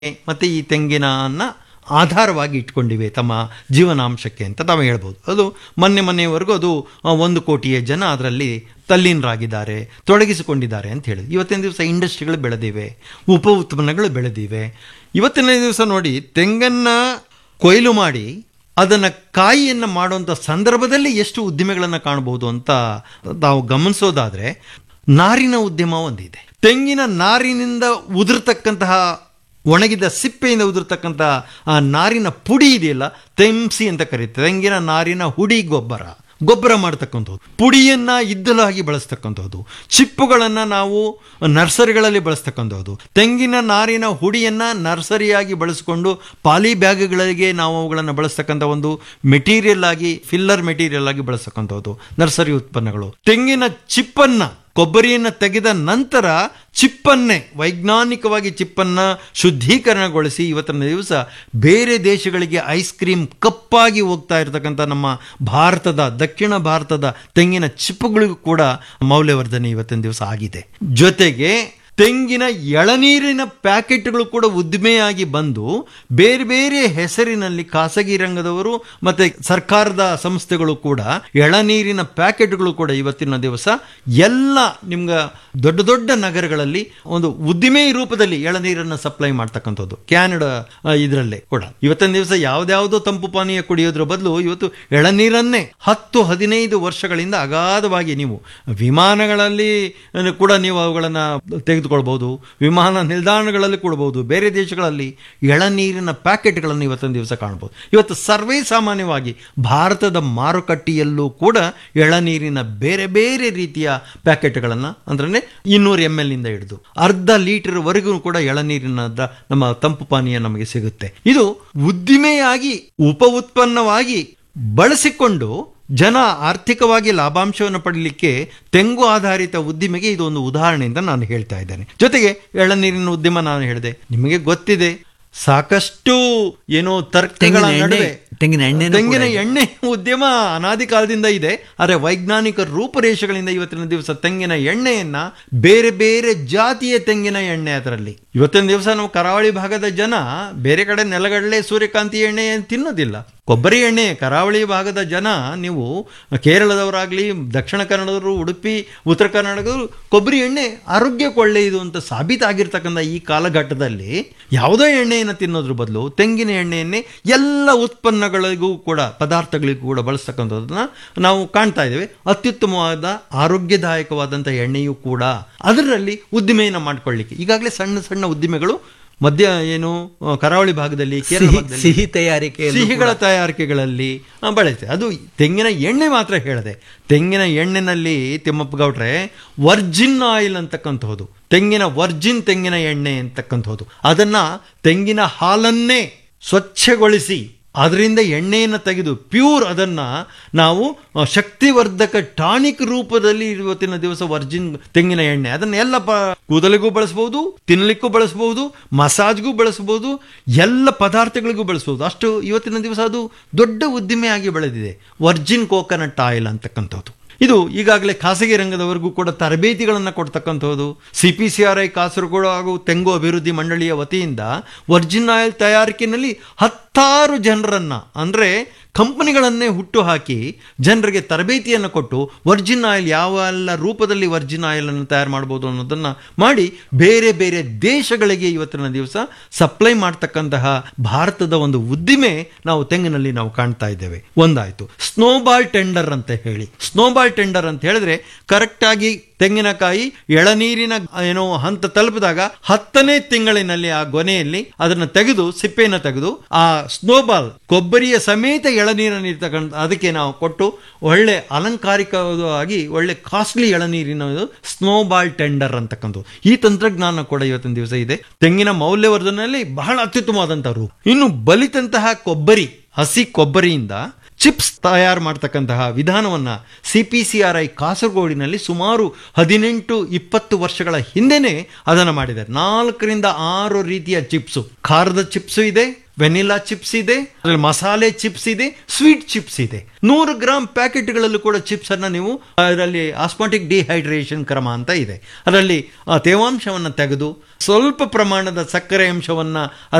ಮತ್ತು ಈ ತೆಂಗಿನನ್ನ ಆಧಾರವಾಗಿ ಇಟ್ಕೊಂಡಿವೆ ತಮ್ಮ ಜೀವನಾಂಶಕ್ಕೆ ಅಂತ ತಾವು ಹೇಳ್ಬೋದು ಅದು ಮೊನ್ನೆ ಮೊನ್ನೆವರೆಗೂ ಅದು ಆ, ಒಂದು ಕೋಟಿಯ ಜನ ಅದರಲ್ಲಿ ತಲ್ಲೀನರಾಗಿದ್ದಾರೆ ತೊಡಗಿಸಿಕೊಂಡಿದ್ದಾರೆ ಅಂತ ಹೇಳಿ ಇವತ್ತಿನ ದಿವಸ ಇಂಡಸ್ಟ್ರಿಗಳು ಬೆಳೆದಿವೆ ಉಪ ಉತ್ಪನ್ನಗಳು ಬೆಳೆದಿವೆ ಇವತ್ತಿನ ದಿವಸ ನೋಡಿ ತೆಂಗನ್ನು ಕೊಯ್ಲು ಮಾಡಿ ಅದನ್ನು ಕಾಯಿಯನ್ನು ಮಾಡುವಂಥ ಸಂದರ್ಭದಲ್ಲಿ ಎಷ್ಟು ಉದ್ದಿಮೆಗಳನ್ನು ಕಾಣಬಹುದು ಅಂತ ನಾವು ಗಮನಿಸೋದಾದರೆ ನಾರಿನ ಉದ್ಯಮ ಒಂದಿದೆ ತೆಂಗಿನ ನಾರಿನಿಂದ ಉದುರ್ತಕ್ಕಂತಹ ಒಣಗಿದ ಸಿಪ್ಪೆಯಿಂದ ಉದುರ್ತಕ್ಕಂಥ ಆ ನಾರಿನ ಪುಡಿ ಇದೆಯಲ್ಲ ತೆಂಸಿ ಅಂತ ಕರೀತಾರೆ ತೆಂಗಿನ ನಾರಿನ ಹುಡಿ ಗೊಬ್ಬರ ಗೊಬ್ಬರ ಮಾಡ್ತಕ್ಕಂಥದ್ದು ಪುಡಿಯನ್ನ ಇದ್ದಲಾಗಿ ಬಳಸ್ತಕ್ಕಂಥದ್ದು ಚಿಪ್ಪುಗಳನ್ನು ನಾವು ನರ್ಸರಿಗಳಲ್ಲಿ ಬಳಸ್ತಕ್ಕಂಥದ್ದು ತೆಂಗಿನ ನಾರಿನ ಹುಡಿಯನ್ನ ನರ್ಸರಿಯಾಗಿ ಬಳಸಿಕೊಂಡು ಪಾಲಿ ಬ್ಯಾಗ್ಗಳಿಗೆ ನಾವು ಅವುಗಳನ್ನು ಬಳಸ್ತಕ್ಕಂಥ ಒಂದು ಮೆಟೀರಿಯಲ್ ಆಗಿ ಫಿಲ್ಲರ್ ಮೆಟೀರಿಯಲ್ ಆಗಿ ಬಳಸ್ತಕ್ಕಂಥದ್ದು ನರ್ಸರಿ ಉತ್ಪನ್ನಗಳು ತೆಂಗಿನ ಚಿಪ್ಪನ್ನ ಕೊಬ್ಬರಿಯನ್ನು ತೆಗೆದ ನಂತರ ಚಿಪ್ಪನ್ನೇ ವೈಜ್ಞಾನಿಕವಾಗಿ ಚಿಪ್ಪನ್ನ ಶುದ್ಧೀಕರಣಗೊಳಿಸಿ ಇವತ್ತಿನ ದಿವಸ ಬೇರೆ ದೇಶಗಳಿಗೆ ಐಸ್ ಕ್ರೀಮ್ ಕಪ್ಪಾಗಿ ಹೋಗ್ತಾ ಇರತಕ್ಕಂಥ ನಮ್ಮ ಭಾರತದ ದಕ್ಷಿಣ ಭಾರತದ ತೆಂಗಿನ ಚಿಪ್ಪುಗಳಿಗೂ ಕೂಡ ಮೌಲ್ಯವರ್ಧನೆ ಇವತ್ತಿನ ದಿವಸ ಆಗಿದೆ ಜೊತೆಗೆ ತೆಂಗಿನ ಎಳನೀರಿನ ಪ್ಯಾಕೆಟ್ಗಳು ಕೂಡ ಉದ್ದಿಮೆಯಾಗಿ ಬಂದು ಬೇರೆ ಬೇರೆ ಹೆಸರಿನಲ್ಲಿ ಖಾಸಗಿ ರಂಗದವರು ಮತ್ತೆ ಸರ್ಕಾರದ ಸಂಸ್ಥೆಗಳು ಕೂಡ ಎಳನೀರಿನ ಪ್ಯಾಕೆಟ್ಗಳು ಕೂಡ ಇವತ್ತಿನ ದಿವಸ ಎಲ್ಲ ನಿಮ್ಗೆ ದೊಡ್ಡ ದೊಡ್ಡ ನಗರಗಳಲ್ಲಿ ಒಂದು ಉದ್ದಿಮೆ ರೂಪದಲ್ಲಿ ಎಳನೀರನ್ನು ಸಪ್ಲೈ ಮಾಡ್ತಕ್ಕಂಥದ್ದು ಕ್ಯಾನಡಾ ಇದರಲ್ಲೇ ಕೂಡ ಇವತ್ತಿನ ದಿವಸ ಯಾವ್ದ್ಯಾವುದೋ ತಂಪು ಪಾನೀಯ ಕುಡಿಯೋದ್ರ ಬದಲು ಇವತ್ತು ಎಳನೀರನ್ನೇ ಹತ್ತು ಹದಿನೈದು ವರ್ಷಗಳಿಂದ ಅಗಾಧವಾಗಿ ನೀವು ವಿಮಾನಗಳಲ್ಲಿ ಕೂಡ ನೀವು ಅವುಗಳನ್ನು ತೆಗೆದುಕೊಳ್ಬಹುದು ವಿಮಾನ ನಿಲ್ದಾಣಗಳಲ್ಲಿ ಕೊಡ್ಬೋದು ಬೇರೆ ದೇಶಗಳಲ್ಲಿ ಎಳನೀರಿನ ಪ್ಯಾಕೆಟ್ಗಳನ್ನು ಇವತ್ತಿನ ದಿವಸ ಕಾಣ್ಬೋದು ಇವತ್ತು ಸರ್ವೇ ಸಾಮಾನ್ಯವಾಗಿ ಭಾರತದ ಮಾರುಕಟ್ಟೆಯಲ್ಲೂ ಕೂಡ ಎಳನೀರಿನ ಬೇರೆ ಬೇರೆ ರೀತಿಯ ಪ್ಯಾಕೆಟ್ಗಳನ್ನು ಅಂದ್ರೆ ಇನ್ನೂರು ಎಮ್ ಎಲ್ ಇಂದ ಹಿಡಿದು ಅರ್ಧ ಲೀಟರ್ ವರೆಗೂ ಕೂಡ ಎಳನೀರಿನ ದ- ನಮ್ಮ ತಂಪು ಪಾನೀಯ ನಮಗೆ ಸಿಗುತ್ತೆ ಇದು ಉದ್ದಿಮೆಯಾಗಿ ಉಪ ಉತ್ಪನ್ನವಾಗಿ ಬಳಸಿಕೊಂಡು ಜನ ಆರ್ಥಿಕವಾಗಿ ಲಾಭಾಂಶವನ್ನು ಪಡೀಲಿಕ್ಕೆ ತೆಂಗು ಆಧಾರಿತ ಉದ್ದಿಮೆಗೆ ಇದು ಒಂದು ಉದಾಹರಣೆ ಅಂತ ನಾನು ಹೇಳ್ತಾ ಇದ್ದೇನೆ ಜೊತೆಗೆ ಎಳನೀರಿನ ಉದ್ಯಮ ನಾನು ಹೇಳಿದೆ ನಿಮಗೆ ಗೊತ್ತಿದೆ ಸಾಕಷ್ಟು ಏನೋ ತರ್ಕಗಳ ತೆಂಗಿನ ಎಣ್ಣೆ- ನಡುವೆ ತೆಂಗಿನ ಎಣ್ಣೆನೂ ತೆಂಗಿನ ಕೂಡ ಇದೆ. ಎಣ್ಣೆ ಉದ್ಯಮ ಅನಾದಿ ಕಾಲದಿಂದ ಇದೆ ಆದರೆ ವೈಜ್ಞಾನಿಕ ರೂಪರೇಷೆಗಳಿಂದ ಇವತ್ತಿನ ದಿವಸ ತೆಂಗಿನ ಎಣ್ಣೆಯನ್ನ ಬೇರೆ ಬೇರೆ ಜಾತಿಯ ತೆಂಗಿನ ಎಣ್ಣೆ ಅದರಲ್ಲಿ ಇವತ್ತಿನ ದಿವಸ ನಾವು ಕರಾವಳಿ ಭಾಗದ ಜನ ಬೇರೆ ಕಡೆ ನೆಲಗಡಲೆ ಸೂರ್ಯಕಾಂತಿ ಎಣ್ಣೆ ತಿನ್ನೋದಿಲ್ಲ ಕೊಬ್ಬರಿ ಎಣ್ಣೆ ಕರಾವಳಿ ಭಾಗದ ಜನ ನೀವು ಕೇರಳದವರಾಗ್ಲಿ ದಕ್ಷಿಣ ಕನ್ನಡದವರು ಉಡುಪಿ ಉತ್ತರ ಕರ್ನಾಟಕದವರು ಕೊಬ್ಬರಿ ಎಣ್ಣೆ ಆರೋಗ್ಯಕ್ಕೆ ಒಳ್ಳೆಯದು ಅಂತ ಸಾಬೀತಾಗಿರ್ತಕ್ಕಂಥ ಈ ಕಾಲಘಟ್ಟದಲ್ಲಿ ಯಾವುದೋ ಎಣ್ಣೆಯನ್ನು ತಿನ್ನೋದ್ರ ಬದಲು ತೆಂಗಿನ ಎಣ್ಣೆಯನ್ನೇ ಎಲ್ಲ ಉತ್ಪನ್ನಗಳಿಗೂ ಕೂಡ ಪದಾರ್ಥಗಳಿಗೂ ಕೂಡ ಬಳಸ್ತಕ್ಕಂಥದ್ದನ್ನ ನಾವು ಕಾಣ್ತಾ ಇದ್ದೇವೆ ಅತ್ಯುತ್ತಮವಾದ ಆರೋಗ್ಯದಾಯಕವಾದಂಥ ಎಣ್ಣೆಯೂ ಕೂಡ ಅದರಲ್ಲಿ ಉದ್ದಿಮೆಯನ್ನು ಮಾಡ್ಕೊಳ್ಳಿಕ್ಕೆ ಈಗಾಗಲೇ ಸಣ್ಣ ಸಣ್ಣ ಉದ್ದಿಮೆಗಳು ಮಧ್ಯ ಏನು ಆ, ಕರಾವಳಿ ಭಾಗದಲ್ಲಿ ಕೇರಳ ಸಿಹಿ ಭಾಗದಲ್ಲಿ ಸಿಹಿ ತಯಾರಿಕೆ ಸಿಹಿಗಳ ತಯಾರಿಕೆಗಳಲ್ಲಿ ಆ, ಬಳಸುತ್ತೆ ಅದು ತೆಂಗಿನ ಎಣ್ಣೆ ಮಾತ್ರ ಹೇಳಿದೆ ತೆಂಗಿನ ಎಣ್ಣೆನಲ್ಲಿ ತಿಮ್ಮಪ್ಪ ಗೌಡ್ರೆ ವರ್ಜಿನ್ ಆಯಿಲ್ ಅಂತಕ್ಕಂಥದ್ದು ತೆಂಗಿನ ವರ್ಜಿನ್ ತೆಂಗಿನ ಎಣ್ಣೆ ಅಂತಕ್ಕಂಥದ್ದು ಅದನ್ನ ತೆಂಗಿನ ಹಾಲನ್ನೇ ಸ್ವಚ್ಛಗೊಳಿಸಿ ಅದರಿಂದ ಎಣ್ಣೆಯನ್ನು ತೆಗೆದು ಪ್ಯೂರ್ ಅದನ್ನ ನಾವು ಆ, ಶಕ್ತಿವರ್ಧಕ ಟಾನಿಕ್ ರೂಪದಲ್ಲಿ ಇವತ್ತಿನ ದಿವಸ ವರ್ಜಿನ್ ತೆಂಗಿನ ಎಣ್ಣೆ ಅದನ್ನ ಎಲ್ಲ ಪ ಕೂದಲಿಗೂ ಬಳಸಬಹುದು ತಿನ್ನಲಿಕ್ಕೂ ಬಳಸಬಹುದು ಮಸಾಜ್ಗೂ ಬಳಸಬಹುದು ಎಲ್ಲ ಪದಾರ್ಥಗಳಿಗೂ ಬಳಸಬಹುದು ಅಷ್ಟು ಇವತ್ತಿನ ದಿವಸ ಅದು ದೊಡ್ಡ ಉದ್ದಿಮೆಯಾಗಿ ಬೆಳೆದಿದೆ ವರ್ಜಿನ್ ಕೋಕೋನಟ್ ಆಯಿಲ್ ಅಂತಕ್ಕಂಥದ್ದು ಇದು ಈಗಾಗಲೇ ಖಾಸಗಿ ರಂಗದವರೆಗೂ ಕೂಡ ತರಬೇತಿಗಳನ್ನು ಕೊಡ್ತಕ್ಕಂಥದ್ದು C P C R I Kasaragod ಹಾಗೂ ತೆಂಗು ಅಭಿವೃದ್ಧಿ ಮಂಡಳಿಯ ವತಿಯಿಂದ ವರ್ಜಿನ್ ಆಯಿಲ್ ತಯಾರಿಕೆಯಲ್ಲಿ ಹತ್ತಾರು ಜನರನ್ನ ಅಂದ್ರೆ ಕಂಪನಿಗಳನ್ನೇ ಹುಟ್ಟು ಹಾಕಿ ಜನರಿಗೆ ತರಬೇತಿಯನ್ನು ಕೊಟ್ಟು ವರ್ಜಿನ್ ಆಯಿಲ್ ಯಾವ ಎಲ್ಲ ರೂಪದಲ್ಲಿ ವರ್ಜಿನ್ ಆಯಿಲ್ ಅನ್ನು ತಯಾರು ಮಾಡ್ಬೋದು ಅನ್ನೋದನ್ನ ಮಾಡಿ ಬೇರೆ ಬೇರೆ ದೇಶಗಳಿಗೆ ಇವತ್ತಿನ ದಿವಸ ಸಪ್ಲೈ ಮಾಡ್ತಕ್ಕಂತಹ ಭಾರತದ ಒಂದು ಉದ್ದಿಮೆ ನಾವು ತೆಂಗಿನಲ್ಲಿ ನಾವು ಕಾಣ್ತಾ ಇದ್ದೇವೆ ಒಂದಾಯ್ತು ಸ್ನೋಬಾಲ್ ಟೆಂಡರ್ ಅಂತ ಹೇಳಿ ಸ್ನೋಬಾಲ್ ಟೆಂಡರ್ ಅಂತ ಹೇಳಿದ್ರೆ ಕರೆಕ್ಟ್ ಆಗಿ ತೆಂಗಿನಕಾಯಿ ಎಳನೀರಿನ ಏನೋ ಹಂತ ತಲುಪಿದಾಗ ಹತ್ತನೇ ತಿಂಗಳಿನಲ್ಲಿ ಆ ಗೊನೆಯಲ್ಲಿ ಅದನ್ನು ತೆಗೆದು ಸಿಪ್ಪೆಯನ್ನು ತೆಗೆದು ಆ ಸ್ನೋಬಾಲ್ ಕೊಬ್ಬರಿಯ ಸಮೇತ ಎಳನೀರನ್ನು ಇರ್ತಕ್ಕಂಥ ಅದಕ್ಕೆ ನಾವು ಕೊಟ್ಟು ಒಳ್ಳೆ ಅಲಂಕಾರಿಕವಾಗಿ ಒಳ್ಳೆ ಕಾಸ್ಟ್ಲಿ ಎಳನೀರಿನ ಸ್ನೋಬಾಲ್ ಟೆಂಡರ್ ಅಂತಕ್ಕಂಥದ್ದು ಈ ತಂತ್ರಜ್ಞಾನ ಕೂಡ ಇವತ್ತಿನ ದಿವಸ ಇದೆ ತೆಂಗಿನ ಮೌಲ್ಯವರ್ಧನೆಯಲ್ಲಿ ಬಹಳ ಅತ್ಯುತ್ತಮವಾದಂತಹ ರೂಪ ಇನ್ನು ಬಲಿತಂತಹ ಕೊಬ್ಬರಿ ಹಸಿ ಕೊಬ್ಬರಿಯಿಂದ ಚಿಪ್ಸ್ ತಯಾರು ಮಾಡ್ತಕ್ಕಂತಹ ವಿಧಾನವನ್ನ C P C R I ಕಾಸರಗೋಡಿನಲ್ಲಿ ಸುಮಾರು ಹದಿನೆಂಟು ಇಪ್ಪತ್ತು ವರ್ಷಗಳ ಹಿಂದೆನೆ ಅದನ್ನು ಮಾಡಿದ್ದಾರೆ ನಾಲ್ಕರಿಂದ ಆರು ರೀತಿಯ ಚಿಪ್ಸು ಖಾರದ ಚಿಪ್ಸು ಇದೆ ವೆನಿಲಾ ಚಿಪ್ಸ್ ಇದೆ ಅದರಲ್ಲಿ ಮಸಾಲೆ ಚಿಪ್ಸ್ ಇದೆ ಸ್ವೀಟ್ ಚಿಪ್ಸ್ ಇದೆ ನೂರು ಗ್ರಾಮ್ ಪ್ಯಾಕೆಟ್ಗಳಲ್ಲೂ ಕೂಡ ಚಿಪ್ಸ್ ಅನ್ನ ನೀವು ಅದರಲ್ಲಿ ಆಸ್ಮಾಟಿಕ್ ಡಿಹೈಡ್ರೇಷನ್ ಕ್ರಮ ಅಂತ ಇದೆ ಅದರಲ್ಲಿ ಆ ತೇವಾಂಶವನ್ನು ತೆಗೆದು ಸ್ವಲ್ಪ ಪ್ರಮಾಣದ ಸಕ್ಕರೆ ಅಂಶವನ್ನ